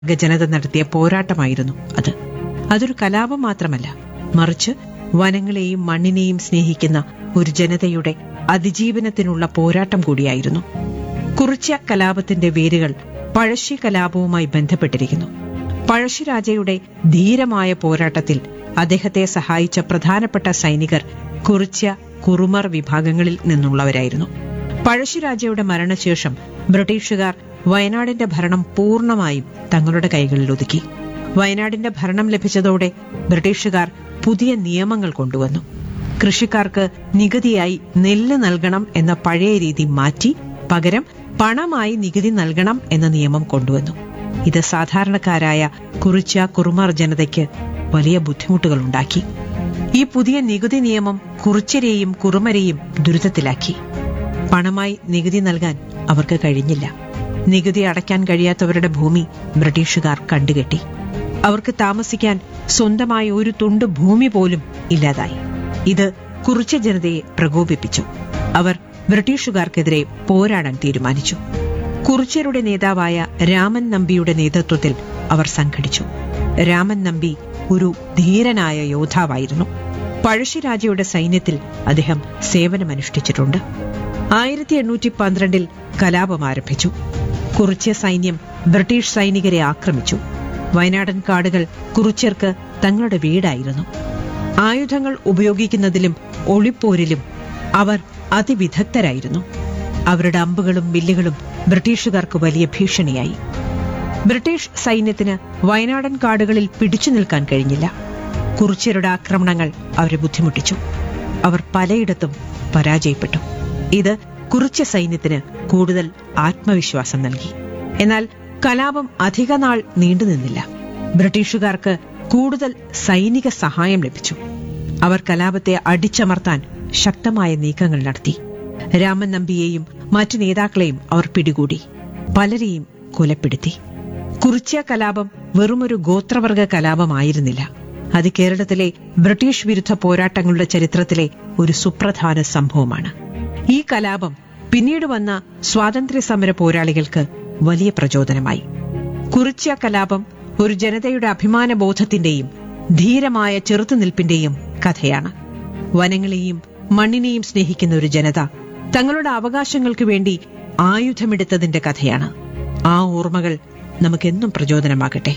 ജനത നടത്തിയ പോരാട്ടമായിരുന്നു അത് അതൊരു കലാപം മാത്രമല്ല മറിച്ച് വനങ്ങളെയും മണ്ണിനെയും സ്നേഹിക്കുന്ന ഒരു ജനതയുടെ അതിജീവനത്തിനുള്ള പോരാട്ടം കൂടിയായിരുന്നു കുറിച്യ കലാപത്തിന്റെ വേരുകൾ പഴശ്ശി കലാപവുമായി ബന്ധപ്പെട്ടിരിക്കുന്നു പഴശ്ശിരാജയുടെ ധീരമായ പോരാട്ടത്തിൽ അദ്ദേഹത്തെ സഹായിച്ച പ്രധാനപ്പെട്ട സൈനികർ കുറിച്യ കുറുമർ വിഭാഗങ്ങളിൽ നിന്നുള്ളവരായിരുന്നു പഴശ്ശിരാജയുടെ മരണശേഷം ബ്രിട്ടീഷുകാർ വയനാടിന്റെ ഭരണം പൂർണ്ണമായും തങ്ങളുടെ കൈകളിൽ ഒതുക്കി വയനാടിന്റെ ഭരണം ലഭിച്ചതോടെ ബ്രിട്ടീഷുകാർ പുതിയ നിയമങ്ങൾ കൊണ്ടുവന്നു കൃഷിക്കാർക്ക് നികുതിയായി നെല്ല് നൽകണം എന്ന പഴയ രീതി മാറ്റി പകരം പണമായി നികുതി നൽകണം എന്ന നിയമം കൊണ്ടുവന്നു ഇത് സാധാരണക്കാരായ കുറിച്ച കുറുമാർ ജനതയ്ക്ക് വലിയ ബുദ്ധിമുട്ടുകൾ ഉണ്ടാക്കി ഈ പുതിയ നികുതി നിയമം കുറിച്ചരെയും കുറുമരെയും ദുരിതത്തിലാക്കി പണമായി നികുതി നൽകാൻ അവർക്ക് കഴിഞ്ഞില്ല നികുതി അടയ്ക്കാൻ കഴിയാത്തവരുടെ ഭൂമി ബ്രിട്ടീഷുകാർ കണ്ടുകെട്ടി അവർക്ക് താമസിക്കാൻ സ്വന്തമായ ഒരു തുണ്ട് ഭൂമി പോലും ഇല്ലാതായി ഇത് കുറിച്ച ജനതയെ പ്രകോപിപ്പിച്ചു അവർ ബ്രിട്ടീഷുകാർക്കെതിരെ പോരാടാൻ തീരുമാനിച്ചു കുറിച്യരുടെ നേതാവായ രാമൻ നമ്പിയുടെ നേതൃത്വത്തിൽ അവർ സംഘടിച്ചു രാമൻ നമ്പി ഒരു ധീരനായ യോദ്ധാവായിരുന്നു പഴശ്ശിരാജയുടെ സൈന്യത്തിൽ അദ്ദേഹം സേവനമനുഷ്ഠിച്ചിട്ടുണ്ട് ആയിരത്തി എണ്ണൂറ്റി പന്ത്രണ്ടിൽ കലാപം ആരംഭിച്ചു കുറിച്യ സൈന്യം ബ്രിട്ടീഷ് സൈനികരെ ആക്രമിച്ചു വയനാടൻ കാടുകൾ കുറിച്യർക്ക് തങ്ങളുടെ വീടായിരുന്നു ആയുധങ്ങൾ ഉപയോഗിക്കുന്നതിലും ഒളിപ്പോരിലും അവർ അതിവിദഗ്ധരായിരുന്നു അവരുടെ അമ്പുകളും വില്ലുകളും ബ്രിട്ടീഷുകാർക്ക് വലിയ ഭീഷണിയായി ബ്രിട്ടീഷ് സൈന്യത്തിന് വയനാടൻ കാടുകളിൽ പിടിച്ചു നിൽക്കാൻ കഴിഞ്ഞില്ല കുറിച്യരുടെ ആക്രമണങ്ങൾ അവരെ ബുദ്ധിമുട്ടിച്ചു അവർ പലയിടത്തും പരാജയപ്പെട്ടു ഇത് കുറിച്യ സൈന്യത്തിന് കൂടുതൽ ആത്മവിശ്വാസം നൽകി എന്നാൽ കലാപം അധികനാൾ നീണ്ടുനിന്നില്ല ബ്രിട്ടീഷുകാർക്ക് കൂടുതൽ സൈനിക സഹായം ലഭിച്ചു അവർ കലാപത്തെ അടിച്ചമർത്താൻ ശക്തമായ നീക്കങ്ങൾ നടത്തി രാമൻ നമ്പിയെയും മറ്റു നേതാക്കളെയും അവർ പിടികൂടി പലരെയും കൊലപ്പെടുത്തി കുറിച്യ കലാപം വെറുമൊരു ഗോത്രവർഗ കലാപമായിരുന്നില്ല അത് കേരളത്തിലെ ബ്രിട്ടീഷ് വിരുദ്ധ പോരാട്ടങ്ങളുടെ ചരിത്രത്തിലെ ഒരു സുപ്രധാന സംഭവമാണ് ഈ കലാപം പിന്നീട് വന്ന സ്വാതന്ത്ര്യ സമര പോരാളികൾക്ക് വലിയ പ്രചോദനമായി കുറിച്യ കലാപം ഒരു ജനതയുടെ അഭിമാനബോധത്തിന്റെയും ധീരമായ ചെറുത്തുനിൽപ്പിന്റെയും കഥയാണ് വനങ്ങളെയും മണ്ണിനെയും സ്നേഹിക്കുന്ന ഒരു ജനത തങ്ങളുടെ അവകാശങ്ങൾക്ക് വേണ്ടി ആയുധമെടുത്തതിന്റെ കഥയാണ് ആ ഓർമ്മകൾ നമുക്കെന്നും പ്രചോദനമാകട്ടെ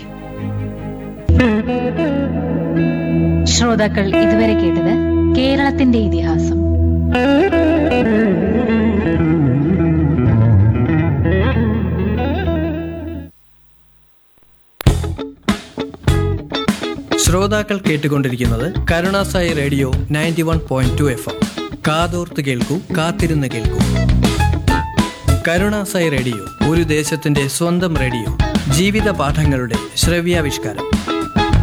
ശ്രോതാക്കൾ ഇതുവരെ കേട്ടത് കേരളത്തിന്റെ ഇതിഹാസം ശ്രോതാക്കൾ കേട്ടുകൊണ്ടിരിക്കുന്നത് Karunasai radio ninety one point two F M കാതോർത്ത് കേൾക്കൂ കാത്തിരുന്ന് കേൾക്കൂ കരുണാസായി റേഡിയോ ഒരു ദേശത്തിന്റെ സ്വന്തം റേഡിയോ ജീവിത പാഠങ്ങളുടെ ശ്രവ്യാവിഷ്കാരം